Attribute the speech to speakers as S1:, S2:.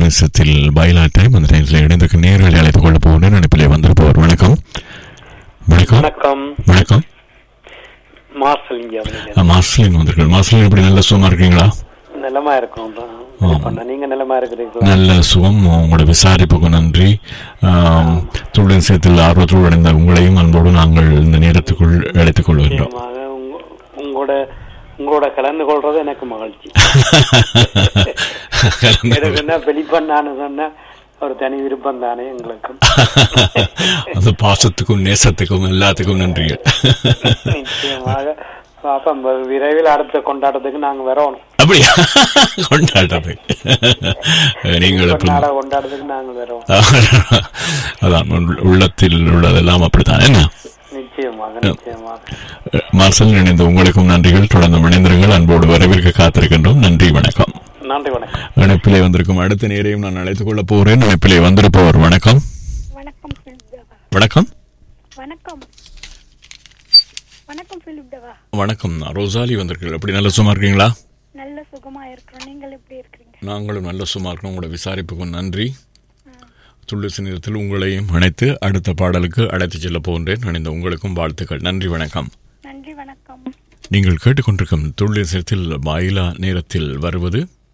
S1: தொழில்நுட்பத்தில் பைலா டைம் அந்த டைம்ஸில் இணைந்து நேர்களை அழைத்துக் கொள்ள போகிறேன் நினைப்பிலே வந்திருப்பவர் வணக்கம் வணக்கம்
S2: வணக்கம்
S1: வணக்கம்
S2: மார்சல் இங்க வந்து
S1: ஆ, மார்சலின் வந்திருக்கள் மார்சலின் எப்படி நல்ல சுகமா இருக்கீங்களா
S2: நிலமா இருக்கிறோம் பண்ண நீங்க நிலமா இருக்கிறீங்களா
S1: நல்ல சுகம் உங்களோட விசாரிப்புக்கு நன்றி ஆம், தொழில் சேத்தில் ஆர்வத்தோடு அடைந்த உங்களையும் அன்போடு நாங்கள் இந்த நேரத்துக்குள் அழைத்துக் கொள்கின்றோம்
S2: நிச்சயமாக உங்க- உங்களோட உங்களோட கலந்து கொள்றது எனக்கு மகிழ்ச்சி எனக்கு என்ன வெளிப்பண்ணான்னு சொன்னா ஒரு தனி விருப்பம் தானே எங்களுக்கும்
S1: அந்த பாசத்துக்கும் நேசத்துக்கும் எல்லாத்துக்கும் நன்றிகள்
S2: நிச்சயமாக பாப்போம் விரைவில் அடுத்த கொண்டாட்டத்துக்கு நாங்க வரணும்
S1: அப்படியா கொண்டாடுறது நீங்கள் எப்படி
S2: கொண்டாட கொண்டாட்டத்துக்கு நாங்க வரணும்
S1: அதான் உள்- உள்ளத்தில் உள்ளதெல்லாம் அப்படித்தான் என்ன
S2: நிச்சயமாக நிச்சயமாக
S1: மார்சல் இணைந்த உங்களுக்கும் நன்றிகள் தொடர்ந்து இணைந்திருங்கள் அன்போடு வரவேற்க காத்திருக்கின்றோம் நன்றி வணக்கம்
S2: நன்றி வணக்கம்
S1: இணைப்பிலே வந்திருக்கும் அடுத்த நேரையும் நான் அழைத்துக் கொள்ள போகிறேன் இணைப்பிலே வந்திருப்பவர் வணக்கம்
S3: வணக்கம் பிலிப் தேவா
S1: வணக்கம்
S3: வணக்கம் வணக்கம் பிலிப் தேவா
S1: வணக்கம் நான் ரோசாலி வந்திருக்கீர்கள் எப்படி நல்ல சும்மா இருக்கீங்களா
S3: நல்ல சுகமா இருக்கிறோம் நீங்கள் எப்படி இருக்கிறீங்க
S1: நாங்களும் நல்ல சும்மா இருக்கணும் உங்களோட விசாரிப்புக்கும் நன்றி துள்ளுசு நேரத்தில் உங்களையும் அழைத்து அடுத்த பாடலுக்கு அழைத்துச் செல்ல போகின்றேன் இணைந்த உங்களுக்கும் வாழ்த்துக்கள் நன்றி வணக்கம்
S3: நன்றி வணக்கம்
S1: நீங்கள் கேட்டுக்கொண்டிருக்கும் துள்ளுசத்தில் பாயிலா நேரத்தில் வருவது